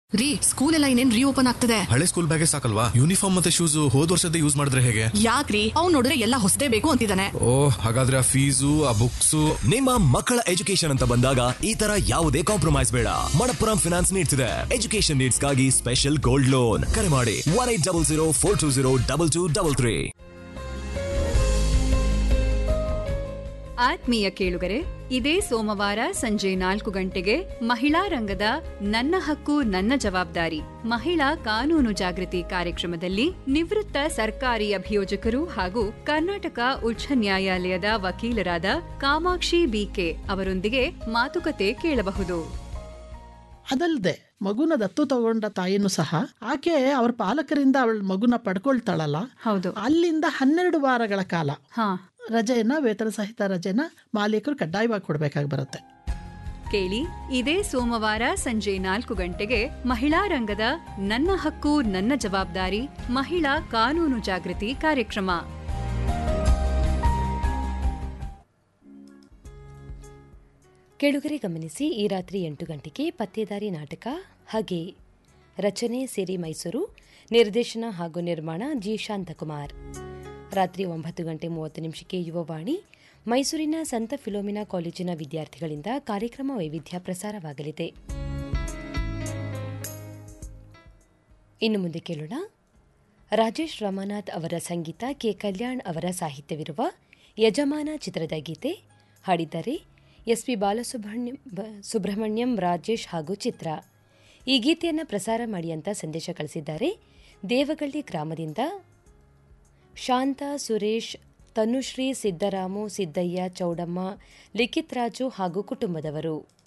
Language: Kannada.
ರೀ ಸ್ಕೂಲ್ ಎಲ್ಲ ಇನ್ನೇನ್ ರೀಓಪನ್ ಆಗ್ತದೆ ಹಳೆ ಸ್ಕೂಲ್ ಬ್ಯಾಗೆ ಸಾಕಲ್ವಾ ಯೂನಿಫಾರ್ಮ್ ಮತ್ತೆ ಶೂಸ್ ಹೋದ್ ವರ್ಷದ ಯೂಸ್ ಮಾಡಿದ್ರೆ ಹೇಗೆ ಯಾಕ್ರಿ ಅವ್ನ್ ನೋಡಿದ್ರೆ ಎಲ್ಲ ಹೊಸದೇ ಬೇಕು ಅಂತಿದ್ದಾನೆ ಓ ಹಾಗಾದ್ರೆ ಆ ಫೀಸು ಆ ಬುಕ್ಸು ನಿಮ್ಮ ಮಕ್ಕಳ ಎಜುಕೇಶನ್ ಅಂತ ಬಂದಾಗ ಈ ತರ ಯಾವುದೇ ಕಾಂಪ್ರಮೈಸ್ ಬೇಡ ಮಣಪ್ಪುರಂ ಫಿನಾನ್ಸ್ ನೀಡ್ತಿದೆ ಎಜುಕೇಶನ್ ನೀಡ್ಸ್ಗಾಗಿ ಸ್ಪೆಷಲ್ ಗೋಲ್ಡ್ ಲೋನ್ ಕರೆ ಮಾಡಿ one eight double zero four two zero double two double three ಆತ್ಮೀಯ ಕೇಳುಗರೆ ಇದೇ ಸೋಮವಾರ ಸಂಜೆ ನಾಲ್ಕು ಗಂಟೆಗೆ ಮಹಿಳಾ ರಂಗದ ನನ್ನ ಹಕ್ಕು ನನ್ನ ಜವಾಬ್ದಾರಿ ಮಹಿಳಾ ಕಾನೂನು ಜಾಗೃತಿ ಕಾರ್ಯಕ್ರಮದಲ್ಲಿ ನಿವೃತ್ತ ಸರ್ಕಾರಿ ಅಭಿಯೋಜಕರು ಹಾಗೂ ಕರ್ನಾಟಕ ಉಚ್ಚ ನ್ಯಾಯಾಲಯದ ವಕೀಲರಾದ ಕಾಮಾಕ್ಷಿ ಬಿಕೆ ಅವರೊಂದಿಗೆ ಮಾತುಕತೆ ಕೇಳಬಹುದು ಅದಲ್ಲದೆ ಮಗುನ ದತ್ತು ತಗೊಂಡ ತಾಯಿನೂ ಸಹ ಆಕೆ ಅವ್ರ ಪಾಲಕರಿಂದ ಅವಳ ಮಗುನ ಪಡ್ಕೊಳ್ತಾಳಲ್ಲ ಹೌದು ಅಲ್ಲಿಂದ ಹನ್ನೆರಡು ವಾರಗಳ ಕಾಲ ಹಾ ರಜೆಯನ್ನ ವೇತನ ಸಹಿತ ರಜೆನ ಮಾಲೀಕರು ಕಡ್ಡಾಯವಾಗಿ ಕೊಡಬೇಕಾಗಿ ಬರುತ್ತೆ ಕೇಳಿ ಇದೇ ಸೋಮವಾರ ಸಂಜೆ ನಾಲ್ಕು ಗಂಟೆಗೆ ಮಹಿಳಾ ರಂಗದ ನನ್ನ ಹಕ್ಕು ನನ್ನ ಜವಾಬ್ದಾರಿ ಮಹಿಳಾ ಕಾನೂನು ಜಾಗೃತಿ ಕಾರ್ಯಕ್ರಮ ಕೆಳುಗರೆ ಗಮನಿಸಿ ಈ ರಾತ್ರಿ ಎಂಟು ಗಂಟೆಗೆ ಪತ್ತೇದಾರಿ ನಾಟಕ ಹಾಗೆ ರಚನೆ ಸಿರಿ ಮೈಸೂರು ನಿರ್ದೇಶನ ಹಾಗೂ ನಿರ್ಮಾಣ ಜಿ ಶಾಂತಕುಮಾರ್ ರಾತ್ರಿ ಒಂಬತ್ತು ಗಂಟೆ ಮೂವತ್ತು ನಿಮಿಷಕ್ಕೆ ಯುವವಾಣಿ ಮೈಸೂರಿನ ಸಂತ ಫಿಲೋಮಿನಾ ಕಾಲೇಜಿನ ವಿದ್ಯಾರ್ಥಿಗಳಿಂದ ಕಾರ್ಯಕ್ರಮ ವೈವಿಧ್ಯ ಪ್ರಸಾರವಾಗಲಿದೆ ಇನ್ನು ಮುಂದೆ ಕೇಳೋಣ ರಾಜೇಶ್ ರಮಾನಾಥ್ ಅವರ ಸಂಗೀತ ಕೆ ಕಲ್ಯಾಣ್ ಅವರ ಸಾಹಿತ್ಯವಿರುವ ಯಜಮಾನ ಚಿತ್ರದ ಗೀತೆ ಹಾಡಿದ್ದಾರೆ ಎಸ್ಪಿ ಬಾಲಸುಬ್ರಹ್ಮಣ್ಯಂ ಬ- ಸುಬ್ರಹ್ಮಣ್ಯಂ ರಾಜೇಶ್ ಹಾಗೂ ಚಿತ್ರ ಈ ಗೀತೆಯನ್ನು ಪ್ರಸಾರ ಮಾಡಿ ಅಂತ ಸಂದೇಶ ಕಳಿಸಿದ್ದಾರೆ ದೇವಗಳ್ಳಿ ಗ್ರಾಮದಿಂದ ಶಾಂತ ಸುರೇಶ್ ತನುಶ್ರೀ ಸಿದ್ದರಾಮು ಸಿದ್ದಯ್ಯ ಚೌಡಮ್ಮ ಲಿಖಿತ್ ರಾಜು ಹಾಗೂ ಕುಟುಂಬದವರು